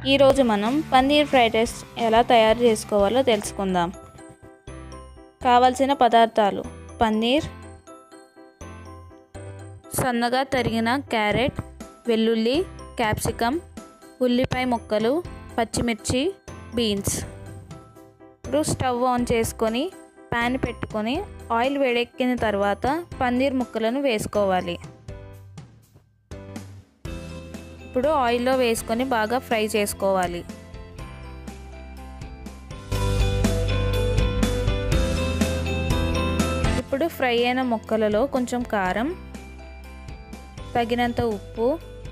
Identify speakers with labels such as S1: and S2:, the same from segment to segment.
S1: ఈరోజు మనం paneer fried rice ఎలా తయారు చేసుకోవాలో తెలుసుకుందాం కావలసిన పదార్థాలు పన్నీర్ సన్నగా తరిగిన క్యారెట్ వెల్లుల్లి క్యాప్సికమ్ ఉల్లిపాయ ముక్కలు పచ్చిమిర్చి బీన్స్ ఇప్పుడు స్టవ్ ఆన్ చేసుకొని ప్యాన్ పెట్టుకొని ఆయిల్ వేడెక్కిన తర్వాత పన్నీర్ ముక్కలను వేసుకోవాలి ఇప్పుడు ఆయిల్లో వేసుకొని బాగా ఫ్రై చేసుకోవాలి ఇప్పుడు ఫ్రై అయిన ముక్కలలో కొంచెం కారం తగినంత ఉప్పు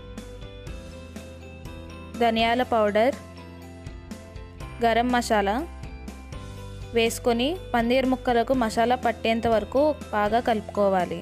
S1: ధనియాల పౌడర్ గరం మసాలా వేసుకొని పన్నీర్ ముక్కలకు మసాలా పట్టేంత వరకు బాగా కలుపుకోవాలి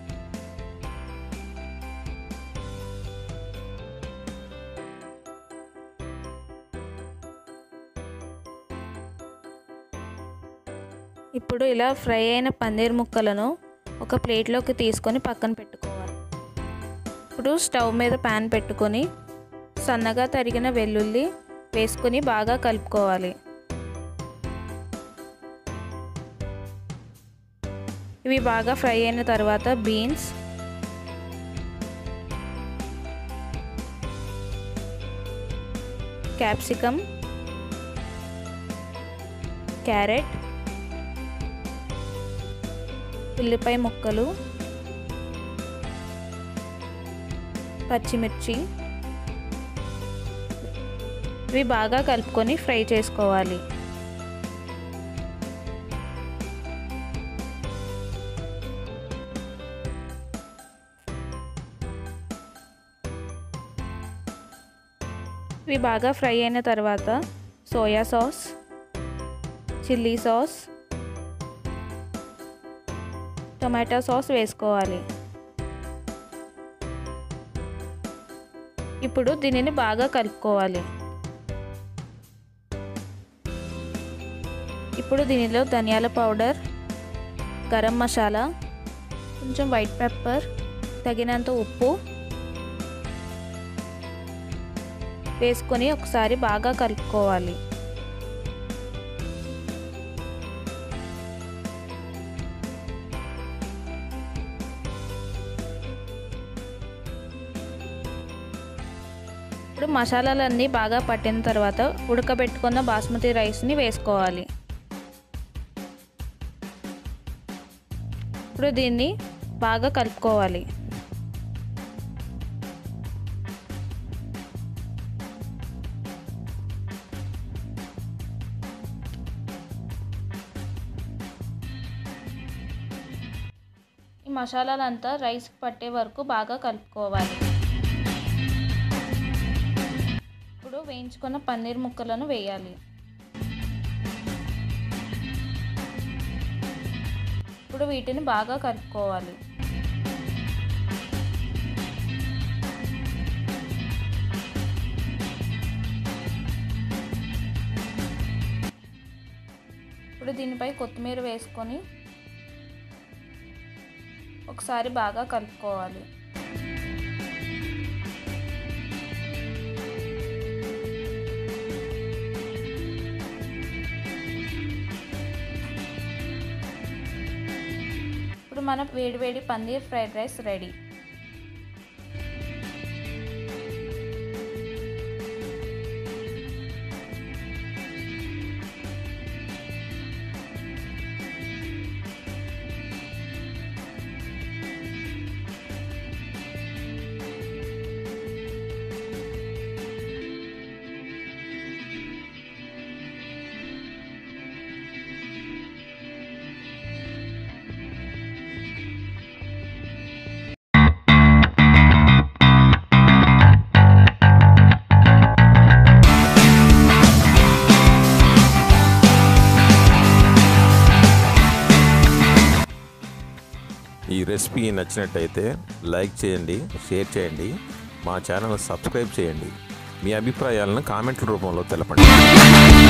S1: ఇప్పుడు ఇలా ఫ్రై అయిన పన్నీర్ ముక్కలను ఒక ప్లేట్లోకి తీసుకొని పక్కన పెట్టుకోవాలి ఇప్పుడు స్టవ్ మీద ప్యాన్ పెట్టుకొని సన్నగా తరిగిన వెల్లుల్లి వేసుకొని బాగా కలుపుకోవాలి ఇవి బాగా ఫ్రై అయిన తర్వాత బీన్స్ క్యాప్సికమ్ క్యారెట్ ఉల్లిపాయ ముక్కలు పచ్చిమిర్చి ఇవి బాగా కలుపుకొని ఫ్రై చేసుకోవాలి ఇవి బాగా ఫ్రై అయిన తర్వాత soya sauce chilli sauce tomato sauce వేసుకోవాలి ఇప్పుడు దీనిని బాగా కలుపుకోవాలి ఇప్పుడు దీనిలో ధనియాల పౌడర్ గరం మసాలా కొంచెం వైట్ పెప్పర్ తగినంత ఉప్పు వేసుకొని ఒకసారి బాగా కలుపుకోవాలి ఇప్పుడు మసాలాలన్నీ బాగా పట్టిన తర్వాత ఉడకబెట్టుకున్న బాస్మతి రైస్ని వేసుకోవాలి ఇప్పుడు దీన్ని బాగా కలుపుకోవాలి ఈ మసాలాలంతా రైస్కి పట్టే వరకు బాగా కలుపుకోవాలి ఇప్పుడు వేయించుకున్న పన్నీర్ ముక్కలను వేయాలి ఇప్పుడు వీటిని బాగా కలుపుకోవాలి ఇప్పుడు దీనిపై కొత్తిమీర వేసుకొని ఒకసారి బాగా కలుపుకోవాలి ఇప్పుడు మన వేడివేడి పన్నీర్ ఫ్రైడ్ రైస్ రెడీ
S2: ఈ రెసిపీ నచ్చినట్టయితే లైక్ చేయండి షేర్ చేయండి మా ఛానల్ సబ్స్క్రైబ్ చేయండి మీ అభిప్రాయాలను కామెంట్ల రూపంలో తెలపండి